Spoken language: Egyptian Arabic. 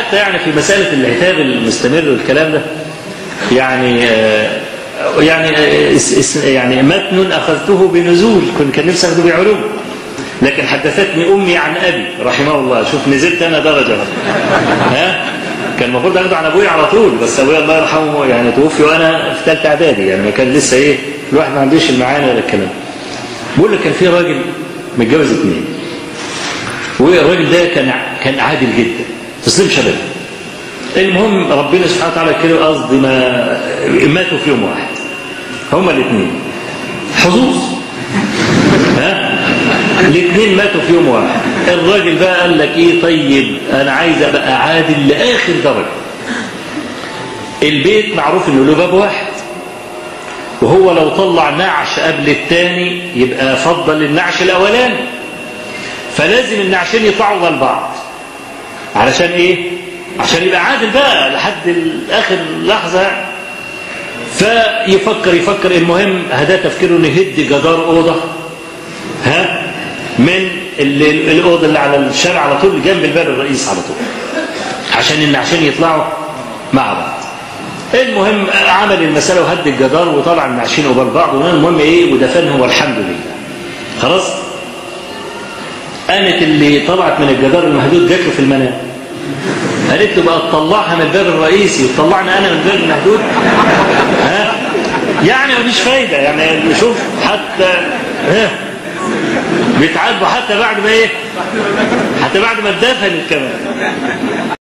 حتى يعني في مسألة العتاب المستمر والكلام ده يعني آه يعني آه يعني متن أخذته بنزول كنت كان نفسي أخذه بعلوم لكن حدثتني أمي عن أبي رحمه الله شوف نزلت أنا درجة ها كان المفروض أخذه عن أبوي على طول بس أبويا الله يرحمه يعني توفي وأنا في ثالثة إعدادي يعني ما كان لسه إيه الواحد ما عندوش المعاني ولا الكلام بقول لك كان في راجل متجوز اثنين والراجل ده كان كان عادل جدا تسلم شباب المهم ربنا سبحانه وتعالى كده قصدي ما ماتوا في يوم واحد هما الاثنين حظوظ ها الاثنين ماتوا في يوم واحد الراجل بقى قال لك ايه طيب انا عايز ابقى عادل لاخر درجه البيت معروف انه له باب واحد وهو لو طلع نعش قبل الثاني يبقى فضل النعش الاولاني فلازم النعشين يطلعوا ورا بعض علشان ايه عشان يبقى عادل بقى لحد اخر لحظه فيفكر يفكر المهم هذا تفكيره انه يهد جدار اوضه ها من الاوضه اللي على الشارع على طول جنب الباب الرئيس على طول عشان النعشين يطلعوا مع بعض المهم عمل المساله وهد الجدار وطلع النعشين قبال بعض المهم ايه ودفنهم والحمد لله خلاص قامت اللي طلعت من الجدار المهدود جات له في المنام قالت له بقى تطلعها من الباب الرئيسي وتطلعني انا من الباب المهدود ها يعني مفيش فايده يعني شوف حتى ها بيتعاتبوا حتى بعد ما ايه حتى بعد ما اتدفنت كمان